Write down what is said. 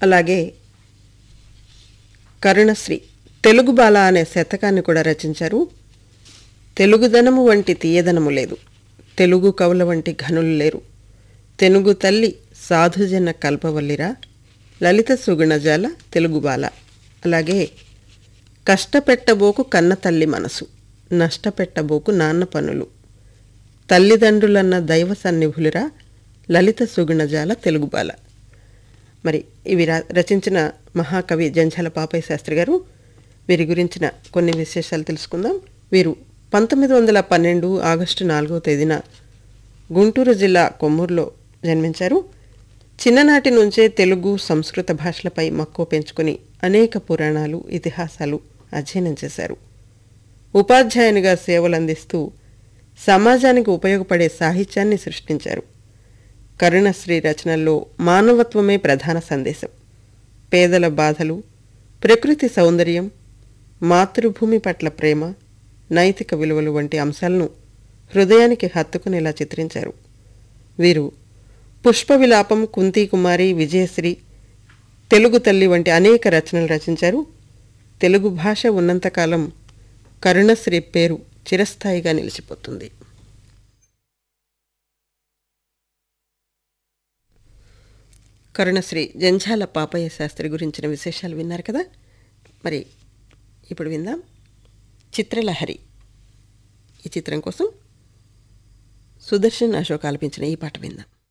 అలాగే కరుణశ్రీ తెలుగు బాల అనే శతకాన్ని కూడా రచించారు తెలుగుదనము వంటి తీయదనము లేదు తెలుగు కవుల వంటి ఘనులు లేరు తెనుగు తల్లి సాధుజన కల్పవల్లిరా లలిత సుగుణజాల తెలుగు బాల అలాగే కష్టపెట్టబోకు కన్న తల్లి మనసు నష్టపెట్టబోకు నాన్న పనులు తల్లిదండ్రులన్న దైవ సన్నిభులురా లలిత సుగుణజాల తెలుగు బాల మరి ఇవి రా రచించిన మహాకవి జంఝాల పాపయ్య శాస్త్రి గారు వీరి గురించిన కొన్ని విశేషాలు తెలుసుకుందాం వీరు పంతొమ్మిది వందల పన్నెండు ఆగస్టు నాలుగవ తేదీన గుంటూరు జిల్లా కొమ్మూరులో జన్మించారు చిన్ననాటి నుంచే తెలుగు సంస్కృత భాషలపై మక్కువ పెంచుకుని అనేక పురాణాలు ఇతిహాసాలు అధ్యయనం చేశారు ఉపాధ్యాయునిగా సేవలందిస్తూ సమాజానికి ఉపయోగపడే సాహిత్యాన్ని సృష్టించారు కరుణశ్రీ రచనల్లో మానవత్వమే ప్రధాన సందేశం పేదల బాధలు ప్రకృతి సౌందర్యం మాతృభూమి పట్ల ప్రేమ నైతిక విలువలు వంటి అంశాలను హృదయానికి హత్తుకునేలా చిత్రించారు వీరు పుష్ప విలాపం కుంతీ కుమారి విజయశ్రీ తెలుగు తల్లి వంటి అనేక రచనలు రచించారు తెలుగు భాష ఉన్నంతకాలం కరుణశ్రీ పేరు చిరస్థాయిగా నిలిచిపోతుంది కరుణశ్రీ జంఝాల పాపయ్య శాస్త్రి గురించిన విశేషాలు విన్నారు కదా మరి ఇప్పుడు విందాం చిత్రలహరి ఈ చిత్రం కోసం సుదర్శన్ అశోక్ ఆలపించిన ఈ పాట విందాం